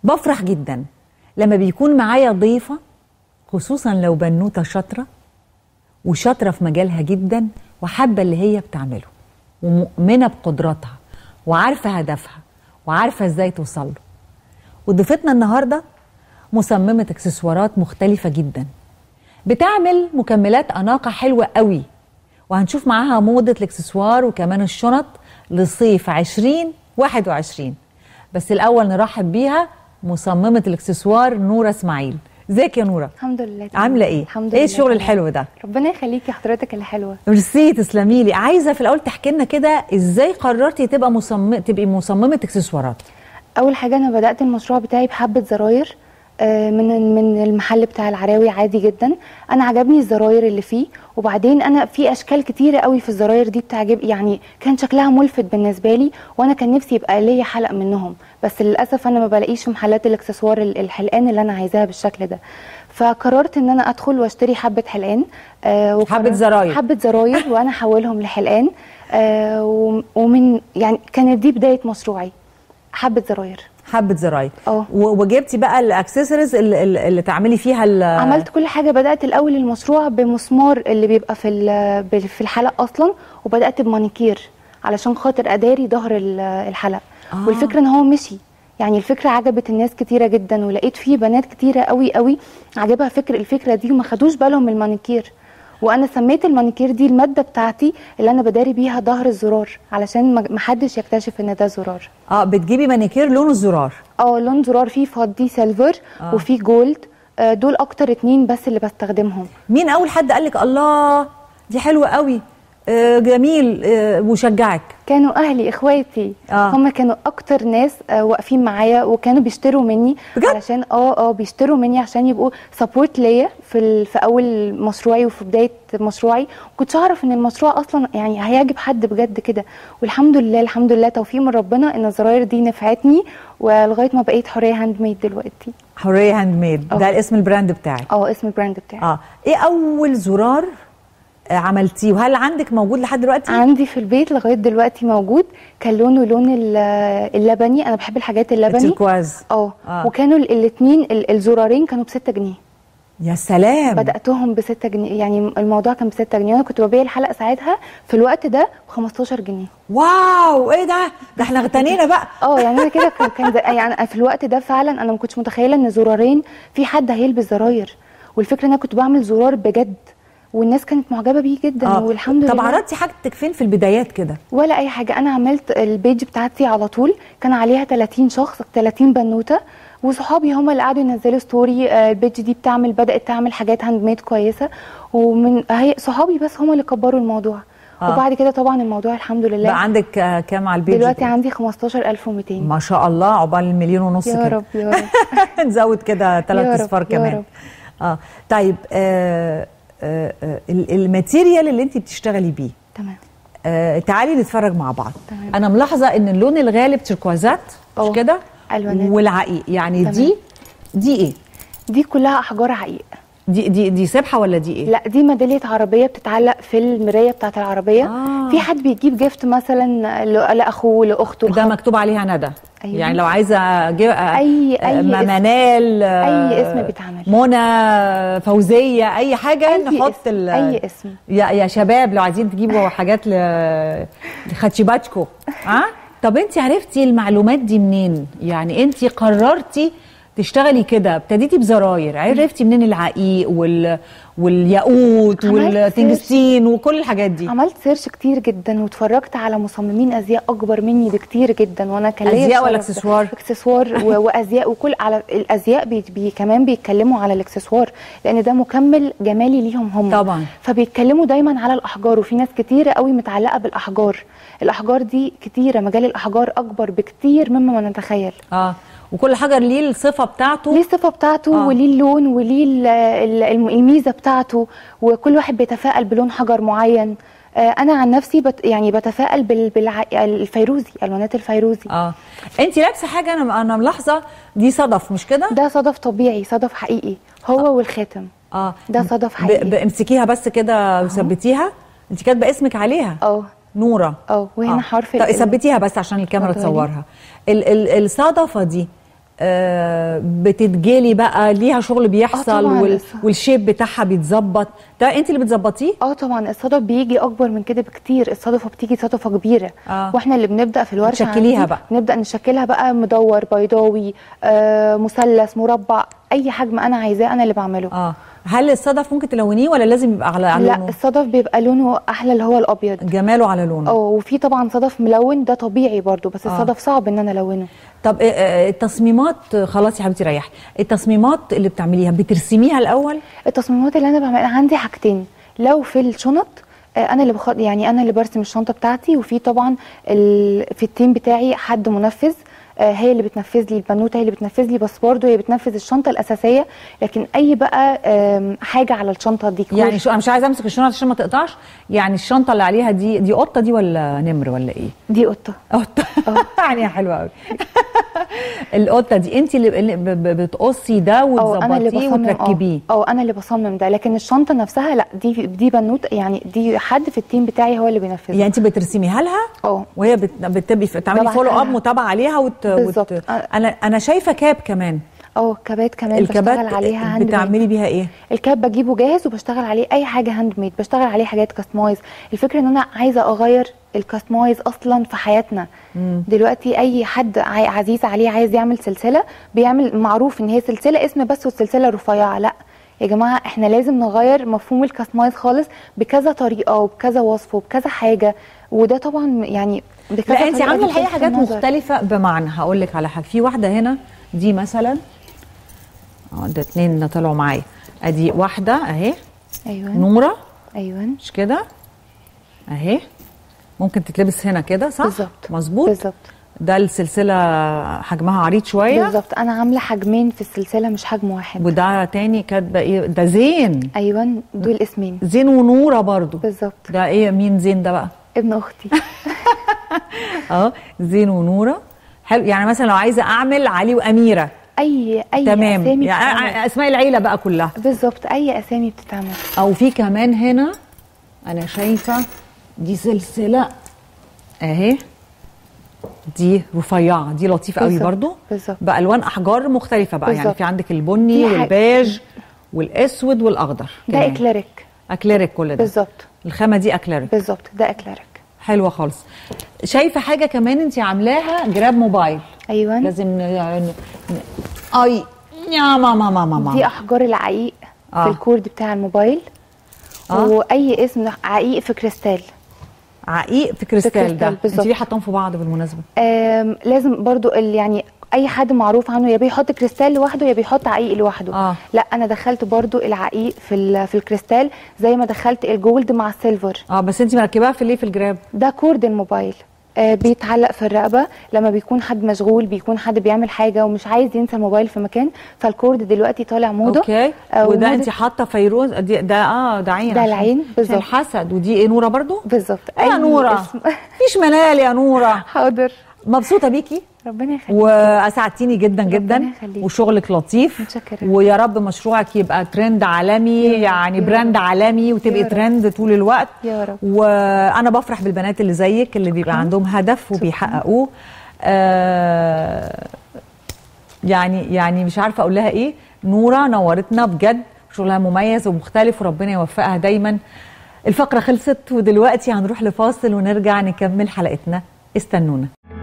بفرح جدا لما بيكون معايا ضيفة خصوصا لو بنوتة شاطرة وشاطرة في مجالها جدا وحابة اللي هي بتعمله ومؤمنة بقدراتها وعارفة هدفها وعارفة ازاي توصل له وضيفتنا النهاردة مصممة اكسسوارات مختلفة جدا بتعمل مكملات أناقة حلوة قوي وهنشوف معاها موضة الاكسسوار وكمان الشنط لصيف 2021 بس الأول نرحب بيها مصممة الاكسسوار نورة اسماعيل ازيك يا نورة الحمد لله تمام. عاملة ايه؟ الحمد ايه لله الشغل تمام. الحلو ده؟ ربنا يخليكي حضرتك اللي حلوه ميرسي تسلمي لي عايزة في الأول تحكي لنا كده ازاي قررتي تبقى مصمم تبقي مصممة اكسسوارات اول حاجه انا بدات المشروع بتاعي بحبه زراير آه، من من المحل بتاع العراوي عادي جدا انا عجبني الزراير اللي فيه وبعدين انا في اشكال كتيره قوي في الزراير دي بتعجب يعني كان شكلها ملفت بالنسبه لي وانا كان نفسي يبقى ليا حلق منهم بس للاسف انا ما بلاقيش في محلات الاكسسوار ال- الحلقان اللي انا عايزاها بالشكل ده فقررت ان انا ادخل واشتري حبه حلقان آه وقررت- حبة زراير. حبه زراير وانا احولهم لحلقان آه وم- ومن يعني كانت دي بدايه مشروعي حبه زراير حبة زراير اه. و- وجبتي بقى الاكسسوارز اللي, اللي اللي تعملي فيها ال- عملت كل حاجه بدات الاول المشروع بمسمار اللي بيبقى في ال- بال- في الحلق اصلا وبدات بمانيكير علشان خاطر اداري ظهر ال- الحلق آه. والفكره ان هو مشي يعني الفكره عجبت الناس كتيره جدا ولقيت فيه بنات كتيره قوي قوي عجبها فكر الفكره دي وما خدوش بالهم من المانيكير وانا سميت المانيكير دي الماده بتاعتي اللي انا بداري بيها ظهر الزرار علشان ما- محدش يكتشف ان ده زرار اه بتجيبي مانيكير لون الزرار اه لون زرار فيه فضي سيلفر آه. وفيه جولد آه، دول اكتر اتنين بس اللي بستخدمهم مين اول حد قال لك الله دي حلوه قوي آه جميل آه وشجعك كانوا اهلي اخواتي آه. هم كانوا اكتر ناس آه، واقفين معايا وكانوا بيشتروا مني بجد؟ علشان اه اه بيشتروا مني عشان يبقوا سبورت ليا في ال- في اول مشروعي وفي بدايه مشروعي كنتش اعرف ان المشروع اصلا يعني هيعجب حد بجد كده والحمد لله الحمد لله توفيق من ربنا ان الزراير دي نفعتني ولغايه ما بقيت حوريه هاند ميد دلوقتي حوريه هاند ميد اه. ده اسم البراند بتاعك اه اسم البراند بتاعي اه ايه اول زرار آه عملتيه وهل عندك موجود لحد دلوقتي عندي في البيت لغايه دلوقتي موجود كان لونه لون ال- اللبني انا بحب الحاجات اللبني التركواز اه آه. وكانوا الاثنين الزرارين كانوا ب 6 جنيه يا سلام بداتهم ب 6 جنيه يعني الموضوع كان ب 6 جنيه وانا كنت ببيع الحلقه ساعتها في الوقت ده ب 15 جنيه واو ايه ده ده احنا اغتنينا بقى اه يعني انا كده كان- كان زي- يعني في الوقت ده فعلا انا ما كنتش متخيله ان زرارين في حد هيلبس زراير والفكره ان انا كنت بعمل زرار بجد والناس كانت معجبه بيه جدا آه. والحمد طب لله عرضتي حاجتك فين في البدايات كده ولا اي حاجه انا عملت البيج بتاعتي على طول كان عليها 30 شخص 30 بنوته وصحابي هم اللي قعدوا ينزلوا ستوري آه، البيج دي بتعمل بدات تعمل حاجات هاند ميد كويسه ومن هي صحابي بس هم اللي كبروا الموضوع آه. وبعد كده طبعا الموضوع الحمد لله بقى عندك آه كام على البيج دلوقتي دي؟ عندي 15200 ما شاء الله عقبال المليون ونص يا كده رب يا رب نزود كده يا ثلاث رب، اصفار يا كمان رب. اه طيب آه آه آه ال- الماتيريال اللي انت بتشتغلي بيه تمام آه تعالي نتفرج مع بعض تمام. انا ملاحظه ان اللون الغالب تركوازات مش اه. كده ألوانات. والعقيق يعني تمام. دي دي ايه دي كلها احجار عقيق دي دي دي سبحه ولا دي ايه لا دي ميداليه عربيه بتتعلق في المرايه بتاعه العربيه آه. في حد بيجيب جيفت مثلا ل- لاخوه لاخته ده مكتوب عليها ندى أيوة. يعني لو عايزه أجيب أي- أي اسم. منال أي اسم بيتعمل. منى فوزيه اي حاجه أي نحط اسم. ال- أي اسم. يا يا شباب لو عايزين تجيبوا حاجات ل- لخاتشيباتشكو ها طب انت عرفتي المعلومات دي منين يعني انت قررتي تشتغلي كده ابتديتي بزراير عرفتي منين العقيق وال والياقوت عملت والتنجستين وكل الحاجات دي عملت سيرش كتير جدا واتفرجت على مصممين ازياء اكبر مني بكتير جدا وانا كان ليا أزياء ولا الشرف ده. إكسسوار؟ اكسسوار و- وازياء وكل على الازياء بي بي كمان بيتكلموا على الاكسسوار لان ده مكمل جمالي ليهم هم طبعا. فبيتكلموا دايما على الاحجار وفي ناس كتيره قوي متعلقه بالاحجار الاحجار دي كتيره مجال الاحجار اكبر بكتير مما ما نتخيل اه وكل حجر ليه الصفه بتاعته ليه الصفه بتاعته آه. آه. وليه اللون وليه ال- ال- الم- الميزه بتاعته وكل واحد بيتفائل بلون حجر معين آه، انا عن نفسي بت يعني بتفائل بال بالع... الفيروزي الوانات الفيروزي اه انت لابسه حاجه انا انا ملاحظه دي صدف مش كده ده صدف طبيعي صدف حقيقي هو آه. والخاتم اه ده صدف ب- حقيقي ب- امسكيها بس كده وثبتيها انت كاتبه اسمك عليها اه نوره اه وهنا حرف طب ال- ثبتيها بس عشان الكاميرا اتفضلي. تصورها ال ال الصدفه دي آه بتتجلي بقى ليها شغل بيحصل طبعاً. وال والشيب بتاعها بيتظبط ده انت اللي بتظبطيه اه طبعا الصدف بيجي اكبر من كده بكتير الصدفه بتيجي صدفه كبيره آه. واحنا اللي بنبدا في الورشه بتشكليها عندي بقى. نبدا نشكلها بقى مدور بيضاوي آه مثلث مربع اي حجم انا عايزاه انا اللي بعمله اه هل الصدف ممكن تلونيه ولا لازم يبقى على على لا لونه الصدف بيبقى لونه احلى اللي هو الابيض جماله على لونه اه وفي طبعا صدف ملون ده طبيعي برضو بس آه. الصدف صعب ان انا الونه طب آه، آه، التصميمات خلاص يا حبيبتي ريحي التصميمات اللي بتعمليها بترسميها الاول التصميمات اللي انا بعملها عندي حاجتين لو في الشنط آه، انا اللي بخ... يعني انا اللي برسم الشنطه بتاعتي وفي طبعا ال... في التيم بتاعي حد منفذ آه، هي اللي بتنفذ لي البنوته هي اللي بتنفذ لي بس برضه هي بتنفذ الشنطه الاساسيه لكن اي بقى آم، حاجه على الشنطه دي يعني شو انا مش عايزه امسك الشنطه عشان ما تقطعش يعني الشنطه اللي عليها دي دي قطه دي ولا نمر ولا ايه دي قطه قطه يعني حلوه قوي القطه دي انت اللي اللي ب- ب- بتقصي ده اه انا اللي وتظبطيه بصمم وتركبيه اه اه انا اللي بصمم ده لكن الشنطه نفسها لا دي دي بنوته يعني دي حد في التيم بتاعي هو اللي بينفذها يعني انت بترسميها لها اه وهي بت- بتبقي تعملي ببعتها فولو اب لها. متابعه عليها وت... بالظبط. وت... انا انا شايفه كاب كمان اه كبات كمان الكابات بشتغل عليها هاند ميد. بتعملي بيها ايه الكاب بجيبه جاهز وبشتغل عليه اي حاجه هاند ميد بشتغل عليه حاجات كاستمايز الفكره ان انا عايزه اغير الكاستمايز اصلا في حياتنا دلوقتي اي حد عاي- عزيز عليه عايز يعمل سلسله بيعمل معروف ان هي سلسله اسم بس والسلسله رفيعه لا يا جماعه احنا لازم نغير مفهوم الكاستمايز خالص بكذا طريقه وبكذا وصف وبكذا حاجه وده طبعا يعني بكذا لا انت طريقة عامله دي الحقيقه بتلفت حاجات النظر. مختلفه بمعنى هقول لك على حاجه في واحده هنا دي مثلا اه ده اتنين طلعوا معايا ادي واحده اهي ايوه نوره ايوه مش كده اهي ممكن تتلبس هنا كده صح بالظبط. مظبوط بالظبط ده السلسله حجمها عريض شويه بالظبط انا عامله حجمين في السلسله مش حجم واحد وده تاني كاتبه ايه ده زين ايوه دول اسمين زين ونوره برضو بالظبط ده ايه مين زين ده بقى ابن اختي اه زين ونوره حلو يعني مثلا لو عايزه اعمل علي واميره اي اي تمام اسامي يعني بتتعمل. اسماء العيله بقى كلها بالظبط اي اسامي بتتعمل او في كمان هنا انا شايفه دي سلسله اهي دي رفيعه دي لطيفه قوي بالظبط، برضو بالظبط. بالوان احجار مختلفه بقى يعني بالظبط. في عندك البني في حاجة- والبيج والاسود والاخضر ده كمان. اكليريك اكليريك كل ده بالظبط الخامه دي اكليريك بالظبط ده اكليريك حلوه خالص شايفه حاجه كمان انت عاملاها جراب موبايل ايوه لازم ن... ن... ن... اي يا ماما ماما ماما دي احجار العقيق آه. في الكورد بتاع الموبايل آه. واي اسم عقيق في كريستال عقيق في كريستال كريستال، ده انت بالظبط. ليه حاطاهم في بعض بالمناسبه آم، لازم برضو ال- يعني اي حد معروف عنه يا بيحط كريستال لوحده يا بيحط عقيق لوحده آه. لا انا دخلت برضو العقيق في ال- في الكريستال زي ما دخلت الجولد مع السيلفر اه بس انت مركباها في ليه في الجراب ده كورد الموبايل آه بيتعلق في الرقبه لما بيكون حد مشغول بيكون حد بيعمل حاجه ومش عايز ينسى الموبايل في مكان فالكورد دلوقتي طالع موضه اوكي آه وده وموضة- انت حاطه فيروز دي ده اه ده عين ده عشان- العين، عشان بالظبط. الحسد ودي ايه نوره برضو بالظبط ايه يا أي نوره اسم. مفيش منال يا نوره حاضر مبسوطه بيكي ربنا يخليك واسعدتيني جدا جدا ربنا يخليك. وشغلك لطيف متشكرة. ويا رب مشروعك يبقى ترند عالمي يا رب، يعني يا براند رب. عالمي وتبقي يا رب. ترند طول الوقت يا رب. وانا بفرح بالبنات اللي زيك اللي بيبقى شكراً. عندهم هدف وبيحققوه آه يعني يعني مش عارفه اقول لها ايه نوره نورتنا بجد شغلها مميز ومختلف وربنا يوفقها دايما الفقره خلصت ودلوقتي هنروح لفاصل ونرجع نكمل حلقتنا استنونا